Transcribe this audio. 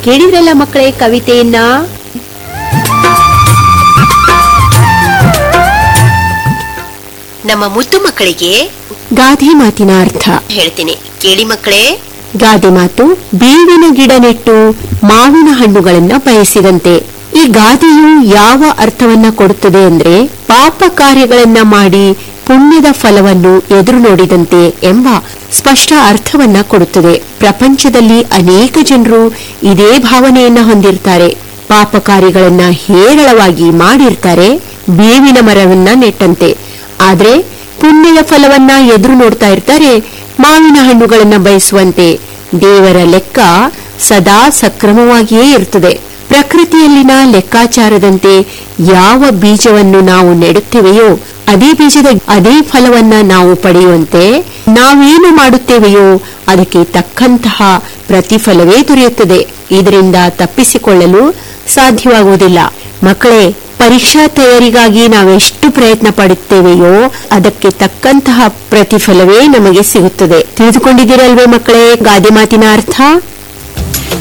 ಕೇಳಿದ್ರಲ್ಲ ಮಕ್ಕಳೇ ಕವಿತೆಯನ್ನ ನಮ್ಮ ಮುದ್ದು ಮಕ್ಕಳಿಗೆ ಗಾದೆ ಮಾತಿನ ಅರ್ಥ ಹೇಳ್ತೀನಿ ಕೇಳಿ ಮಕ್ಕಳೇ ಗಾದೆ ಮಾತು ಬೇವಿನ ಗಿಡ ನೆಟ್ಟು ಮಾವಿನ ಹಣ್ಣುಗಳನ್ನ ಬಯಸಿದಂತೆ ಈ ಗಾದೆಯು ಯಾವ ಅರ್ಥವನ್ನ ಕೊಡುತ್ತದೆ ಅಂದ್ರೆ ಪಾಪ ಕಾರ್ಯಗಳನ್ನ ಮಾಡಿ ಪುಣ್ಯದ ಫಲವನ್ನು ಎದುರು ನೋಡಿದಂತೆ ಎಂಬ ಸ್ಪಷ್ಟ ಅರ್ಥವನ್ನ ಕೊಡುತ್ತದೆ ಪ್ರಪಂಚದಲ್ಲಿ ಅನೇಕ ಜನರು ಇದೇ ಭಾವನೆಯನ್ನ ಹೊಂದಿರ್ತಾರೆ ಪಾಪ ಕಾರ್ಯಗಳನ್ನ ಹೇರಳವಾಗಿ ಮಾಡಿರ್ತಾರೆ ಬೇವಿನ ಮರವನ್ನ ನೆಟ್ಟಂತೆ ಆದ್ರೆ ಪುಣ್ಯದ ಫಲವನ್ನ ಎದುರು ನೋಡ್ತಾ ಇರ್ತಾರೆ ಮಾವಿನ ಹಣ್ಣುಗಳನ್ನ ಬಯಸುವಂತೆ ದೇವರ ಲೆಕ್ಕ ಸದಾ ಸಕ್ರಮವಾಗಿಯೇ ಇರುತ್ತದೆ ಪ್ರಕೃತಿಯಲ್ಲಿನ ಲೆಕ್ಕಾಚಾರದಂತೆ ಯಾವ ಬೀಜವನ್ನು ನಾವು ನೆಡುತ್ತೇವೆಯೋ ಅದೇ ಬೀಜದ ಅದೇ ಫಲವನ್ನ ನಾವು ಪಡೆಯುವಂತೆ ನಾವೇನು ಮಾಡುತ್ತೇವೆಯೋ ಅದಕ್ಕೆ ತಕ್ಕಂತಹ ಪ್ರತಿಫಲವೇ ದೊರೆಯುತ್ತದೆ ಇದರಿಂದ ತಪ್ಪಿಸಿಕೊಳ್ಳಲು ಸಾಧ್ಯವಾಗುವುದಿಲ್ಲ ಮಕ್ಕಳೇ ಪರೀಕ್ಷಾ ತಯಾರಿಗಾಗಿ ನಾವೆಷ್ಟು ಪ್ರಯತ್ನ ಪಡುತ್ತೇವೆಯೋ ಅದಕ್ಕೆ ತಕ್ಕಂತಹ ಪ್ರತಿಫಲವೇ ನಮಗೆ ಸಿಗುತ್ತದೆ ತಿಳಿದುಕೊಂಡಿದ್ದೀರಲ್ವೇ ಮಕ್ಕಳೇ ಗಾದೆ ಮಾತಿನ ಅರ್ಥ